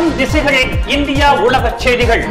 எண்ணும் திசைகளின் இந்தியா உலகச் செய்திகள்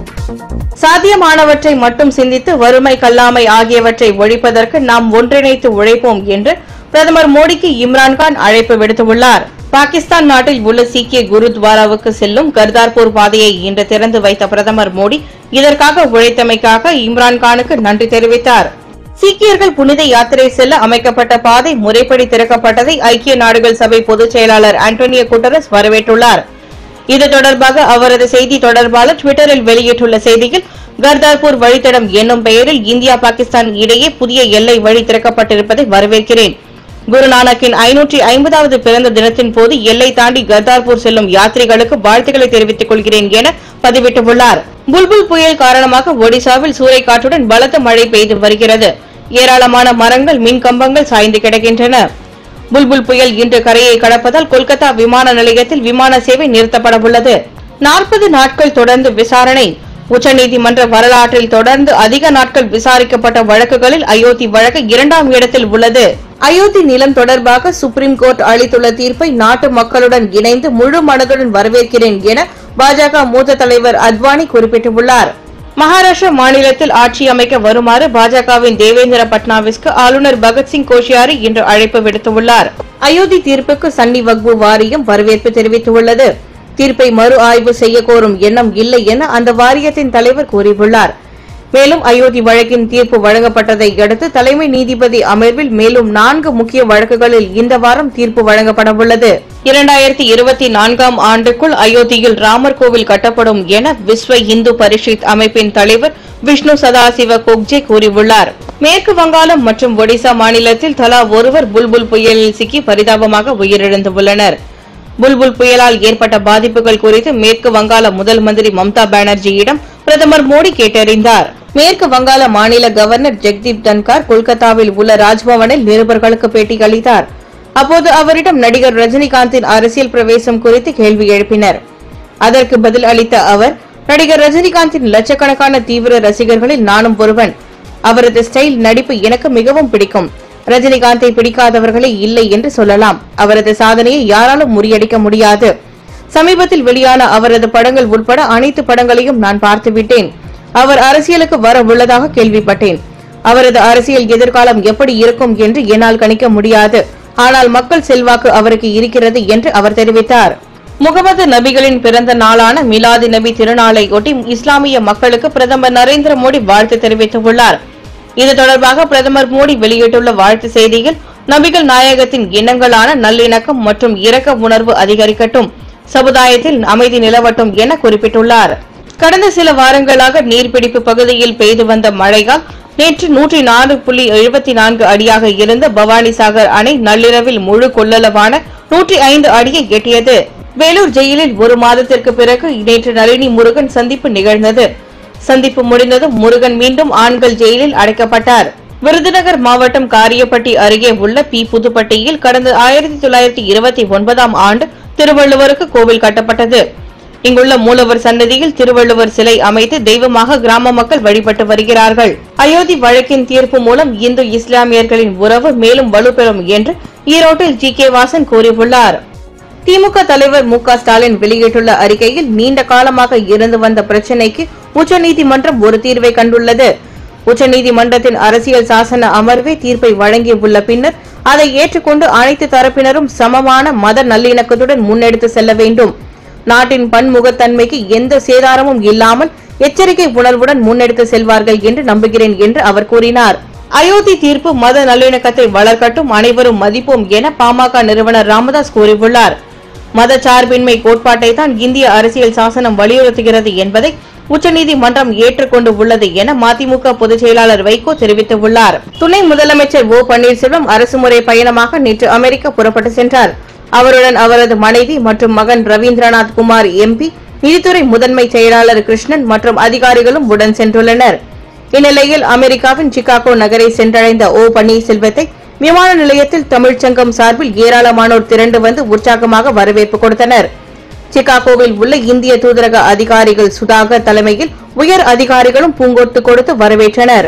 சாத்தியமானவற்றை மட்டும் சிந்தித்து வறுமை கல்லாமை ஆகியவற்றை ஒழிப்பதற்கு நாம் ஒன்றிணைத்து உழைப்போம் என்று பிரதமர் மோடிக்கு இம்ரான்கான் அழைப்பு விடுத்துள்ளார் பாகிஸ்தான் நாட்டில் உள்ள சீக்கிய குருத்வாராவுக்கு செல்லும் கர்தார்பூர் பாதையை இன்று திறந்து வைத்த பிரதமர் மோடி இதற்காக உழைத்தமைக்காக இம்ரான்கானுக்கு நன்றி தெரிவித்தார் சீக்கியர்கள் புனித யாத்திரை செல்ல அமைக்கப்பட்ட பாதை முறைப்படி திறக்கப்பட்டதை ஐக்கிய நாடுகள் சபை பொதுச் செயலாளர் ஆண்டோனியோ குட்டரஸ் வரவேற்றுள்ளார் இது தொடர்பாக அவரது செய்தி தொடர்பாளர் டுவிட்டரில் வெளியிட்டுள்ள செய்தியில் கர்தார்பூர் வழித்தடம் என்னும் பெயரில் இந்தியா பாகிஸ்தான் இடையே புதிய எல்லை வழி திறக்கப்பட்டிருப்பதை வரவேற்கிறேன் குருநானக்கின் ஐநூற்றி ஐம்பதாவது பிறந்த தினத்தின் போது எல்லை தாண்டி கர்தார்பூர் செல்லும் யாத்ரிகளுக்கு வாழ்த்துக்களை தெரிவித்துக் கொள்கிறேன் என பதிவிட்டுள்ளார் புல்புல் புயல் காரணமாக ஒடிசாவில் சூறைக்காற்றுடன் பலத்த மழை பெய்து வருகிறது ஏராளமான மரங்கள் மின் கம்பங்கள் சாய்ந்து கிடக்கின்றன புல்புல் புயல் இன்று கரையை கடப்பதால் கொல்கத்தா விமான நிலையத்தில் விமான சேவை நிறுத்தப்பட உள்ளது நாற்பது நாட்கள் தொடர்ந்து விசாரணை உச்சநீதிமன்ற வரலாற்றில் தொடர்ந்து அதிக நாட்கள் விசாரிக்கப்பட்ட வழக்குகளில் அயோத்தி வழக்கு இரண்டாம் இடத்தில் உள்ளது அயோத்தி நிலம் தொடர்பாக சுப்ரீம் கோர்ட் அளித்துள்ள தீர்ப்பை நாட்டு மக்களுடன் இணைந்து முழு மனதுடன் வரவேற்கிறேன் என பாஜக மூத்த தலைவர் அத்வானி குறிப்பிட்டுள்ளார் மகாராஷ்டிரா மாநிலத்தில் ஆட்சி அமைக்க வருமாறு பாஜகவின் தேவேந்திர பட்னாவிஸ்க்கு ஆளுநர் பகத்சிங் கோஷியாரி இன்று அழைப்பு விடுத்துள்ளார் அயோத்தி தீர்ப்புக்கு சன்னி வக்பு வாரியம் வரவேற்பு தெரிவித்துள்ளது தீர்ப்பை மறு ஆய்வு செய்ய கோரும் எண்ணம் இல்லை என அந்த வாரியத்தின் தலைவர் கூறியுள்ளார் மேலும் அயோத்தி வழக்கின் தீர்ப்பு வழங்கப்பட்டதை அடுத்து தலைமை நீதிபதி அமர்வில் மேலும் நான்கு முக்கிய வழக்குகளில் இந்த வாரம் தீர்ப்பு வழங்கப்பட உள்ளது இரண்டாயிரத்தி இருபத்தி நான்காம் ஆண்டுக்குள் அயோத்தியில் ராமர் கோவில் கட்டப்படும் என விஸ்வ இந்து பரிஷத் அமைப்பின் தலைவர் விஷ்ணு சதாசிவ கோக்ஜே கூறியுள்ளார் மேற்கு வங்காளம் மற்றும் ஒடிசா மாநிலத்தில் தலா ஒருவர் புல்புல் புயலில் சிக்கி பரிதாபமாக உயிரிழந்துள்ளனர் புல்புல் புயலால் ஏற்பட்ட பாதிப்புகள் குறித்து மேற்கு வங்காள முதல் மந்திரி மம்தா பானர்ஜியிடம் பிரதமர் மோடி கேட்டறிந்தார் மேற்கு வங்காள மாநில கவர்னர் ஜெக்தீப் தன்கார் கொல்கத்தாவில் உள்ள ராஜ்பவனில் நிருபர்களுக்கு பேட்டி அளித்தார் அப்போது அவரிடம் நடிகர் ரஜினிகாந்தின் அரசியல் பிரவேசம் குறித்து கேள்வி எழுப்பினர் அதற்கு பதில் அளித்த அவர் நடிகர் ரஜினிகாந்தின் லட்சக்கணக்கான தீவிர ரசிகர்களில் நானும் ஒருவன் அவரது ஸ்டைல் நடிப்பு எனக்கு மிகவும் பிடிக்கும் ரஜினிகாந்தை பிடிக்காதவர்களே இல்லை என்று சொல்லலாம் அவரது சாதனையை யாராலும் முறியடிக்க முடியாது சமீபத்தில் வெளியான அவரது படங்கள் உட்பட அனைத்து படங்களையும் நான் பார்த்துவிட்டேன் அவர் அரசியலுக்கு வர உள்ளதாக கேள்விப்பட்டேன் அவரது அரசியல் எதிர்காலம் எப்படி இருக்கும் என்று என்னால் கணிக்க முடியாது ஆனால் மக்கள் செல்வாக்கு அவருக்கு இருக்கிறது என்று அவர் தெரிவித்தார் முகமது நபிகளின் பிறந்த நாளான மிலாதி நபி திருநாளை ஒட்டி இஸ்லாமிய மக்களுக்கு பிரதமர் நரேந்திர மோடி வாழ்த்து தெரிவித்துள்ளார் இது தொடர்பாக பிரதமர் மோடி வெளியிட்டுள்ள வாழ்த்து செய்தியில் நபிகள் நாயகத்தின் எண்ணங்களான நல்லிணக்கம் மற்றும் இரக்க உணர்வு அதிகரிக்கட்டும் சமுதாயத்தில் அமைதி நிலவட்டும் என குறிப்பிட்டுள்ளார் கடந்த சில வாரங்களாக நீர்பிடிப்பு பகுதியில் பெய்து வந்த மழையால் நேற்று நூற்றி நான்கு புள்ளி எழுபத்தி நான்கு அடியாக இருந்த பவானிசாகர் அணை நள்ளிரவில் முழு கொள்ளளவான நூற்றி ஐந்து அடியை எட்டியது வேலூர் ஜெயிலில் ஒரு மாதத்திற்கு பிறகு நேற்று நளினி முருகன் சந்திப்பு நிகழ்ந்தது சந்திப்பு முடிந்ததும் முருகன் மீண்டும் ஆண்கள் ஜெயிலில் அடைக்கப்பட்டார் விருதுநகர் மாவட்டம் காரியப்பட்டி அருகே உள்ள பி புதுப்பட்டியில் கடந்த ஆயிரத்தி தொள்ளாயிரத்தி இருபத்தி ஒன்பதாம் ஆண்டு திருவள்ளுவருக்கு கோவில் கட்டப்பட்டது இங்குள்ள மூலவர் சன்னதியில் திருவள்ளுவர் சிலை அமைத்து தெய்வமாக கிராம மக்கள் வழிபட்டு வருகிறார்கள் அயோத்தி வழக்கின் தீர்ப்பு மூலம் இந்து இஸ்லாமியர்களின் உறவு மேலும் வலுப்பெறும் என்று ஈரோட்டில் ஜி கே வாசன் கூறியுள்ளார் திமுக தலைவர் மு க ஸ்டாலின் வெளியிட்டுள்ள அறிக்கையில் நீண்ட காலமாக இருந்து வந்த பிரச்சினைக்கு உச்சநீதிமன்றம் ஒரு தீர்வை கண்டுள்ளது உச்சநீதிமன்றத்தின் அரசியல் சாசன அமர்வே தீர்ப்பை வழங்கியுள்ள பின்னர் அதை ஏற்றுக்கொண்டு அனைத்து தரப்பினரும் சமமான மத நல்லிணக்கத்துடன் முன்னெடுத்து செல்ல வேண்டும் நாட்டின் பன்முகத்தன்மைக்கு எந்த சேதாரமும் இல்லாமல் எச்சரிக்கை உணர்வுடன் முன்னெடுத்து செல்வார்கள் என்று நம்புகிறேன் என்று அவர் கூறினார் அயோத்தி தீர்ப்பு மத நல்லிணக்கத்தை வளர்க்கட்டும் அனைவரும் மதிப்போம் என பாமக நிறுவனர் ராமதாஸ் கூறியுள்ளார் மதச்சார்பின்மை கோட்பாட்டை தான் இந்திய அரசியல் சாசனம் வலியுறுத்துகிறது என்பதை உச்சநீதிமன்றம் ஏற்றுக்கொண்டு உள்ளது என மதிமுக பொதுச் செயலாளர் வைகோ தெரிவித்துள்ளார் துணை முதலமைச்சர் ஓ பன்னீர்செல்வம் அரசுமுறை பயணமாக நேற்று அமெரிக்கா புறப்பட்டு சென்றார் அவருடன் அவரது மனைவி மற்றும் மகன் ரவீந்திரநாத் குமார் எம்பி நிதித்துறை முதன்மை செயலாளர் கிருஷ்ணன் மற்றும் அதிகாரிகளும் உடன் சென்றுள்ளனர் இந்நிலையில் அமெரிக்காவின் சிகாகோ நகரை சென்றடைந்த ஓ பன்னீர்செல்வத்தை விமான நிலையத்தில் தமிழ்ச்சங்கம் சார்பில் ஏராளமானோர் திரண்டு வந்து உற்சாகமாக வரவேற்பு கொடுத்தனர் சிகாகோவில் உள்ள இந்திய தூதரக அதிகாரிகள் சுதாகர் தலைமையில் உயர் அதிகாரிகளும் பூங்கொத்து கொடுத்து வரவேற்றனர்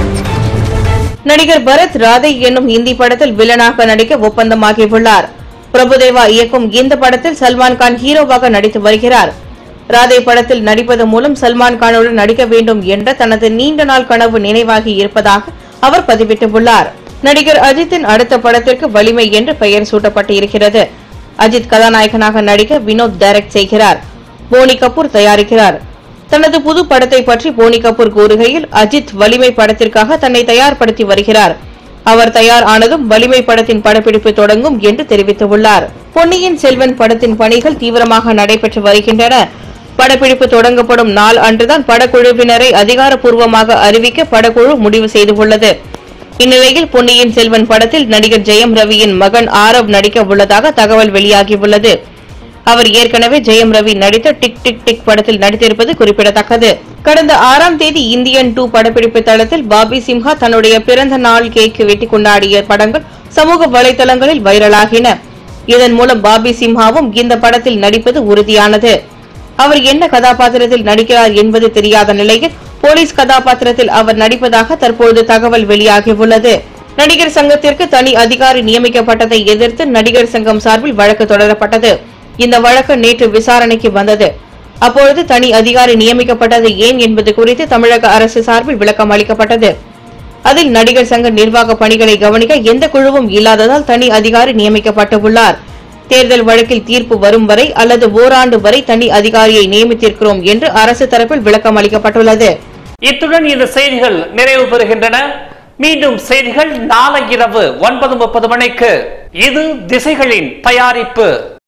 நடிகர் பரத் ராதை என்னும் இந்தி படத்தில் வில்லனாக நடிக்க ஒப்பந்தமாகியுள்ளார் பிரபுதேவா இயக்கும் இந்த படத்தில் சல்மான் கான் ஹீரோவாக நடித்து வருகிறார் ராதே படத்தில் நடிப்பது மூலம் சல்மான் கானுடன் நடிக்க வேண்டும் என்ற தனது நீண்ட நாள் கனவு நினைவாகி இருப்பதாக அவர் பதிவிட்டுள்ளார் நடிகர் அஜித்தின் அடுத்த படத்திற்கு வலிமை என்று பெயர் சூட்டப்பட்டு இருக்கிறது அஜித் கதாநாயகனாக நடிக்க வினோத் டைரக்ட் செய்கிறார் போனி கபூர் தயாரிக்கிறார் தனது புது படத்தை பற்றி போனி கபூர் கூறுகையில் அஜித் வலிமை படத்திற்காக தன்னை தயார்படுத்தி வருகிறார் அவர் தயார் ஆனதும் வலிமை படத்தின் படப்பிடிப்பு தொடங்கும் என்று தெரிவித்துள்ளார் பொன்னியின் செல்வன் படத்தின் பணிகள் தீவிரமாக நடைபெற்று வருகின்றன படப்பிடிப்பு தொடங்கப்படும் நாள் அன்றுதான் படக்குழுவினரை அதிகாரப்பூர்வமாக அறிவிக்க படக்குழு முடிவு செய்துள்ளது இந்நிலையில் பொன்னியின் செல்வன் படத்தில் நடிகர் ஜெயம் ரவியின் மகன் ஆரவ் நடிக்க உள்ளதாக தகவல் வெளியாகியுள்ளது அவர் ஏற்கனவே ஜெயம் ரவி நடித்த டிக் டிக் டிக் படத்தில் நடித்திருப்பது குறிப்பிடத்தக்கது கடந்த ஆறாம் தேதி இந்தியன் டூ படப்பிடிப்பு தளத்தில் பாபி சிம்ஹா தன்னுடைய பிறந்த நாள் கேக் வெட்டி கொண்டாடிய படங்கள் சமூக வலைதளங்களில் வைரலாகின இதன் மூலம் பாபி சிம்ஹாவும் இந்த படத்தில் நடிப்பது உறுதியானது அவர் என்ன கதாபாத்திரத்தில் நடிக்கிறார் என்பது தெரியாத நிலையில் போலீஸ் கதாபாத்திரத்தில் அவர் நடிப்பதாக தற்போது தகவல் வெளியாகியுள்ளது நடிகர் சங்கத்திற்கு தனி அதிகாரி நியமிக்கப்பட்டதை எதிர்த்து நடிகர் சங்கம் சார்பில் வழக்கு தொடரப்பட்டது இந்த வழக்கு நேற்று விசாரணைக்கு வந்தது அப்பொழுது தனி அதிகாரி நியமிக்கப்பட்டது ஏன் என்பது குறித்து தமிழக அரசு சார்பில் விளக்கம் அளிக்கப்பட்டது அதில் நடிகர் சங்க நிர்வாக பணிகளை கவனிக்க எந்த குழுவும் இல்லாததால் தனி அதிகாரி நியமிக்கப்பட்டுள்ளார் தேர்தல் வழக்கில் தீர்ப்பு வரும் வரை அல்லது ஓராண்டு வரை தனி அதிகாரியை நியமித்திருக்கிறோம் என்று அரசு தரப்பில் விளக்கம் அளிக்கப்பட்டுள்ளது இத்துடன் இந்த செய்திகள் நிறைவு பெறுகின்றன மீண்டும் செய்திகள் நாளை இரவு ஒன்பது முப்பது மணிக்கு இது திசைகளின் தயாரிப்பு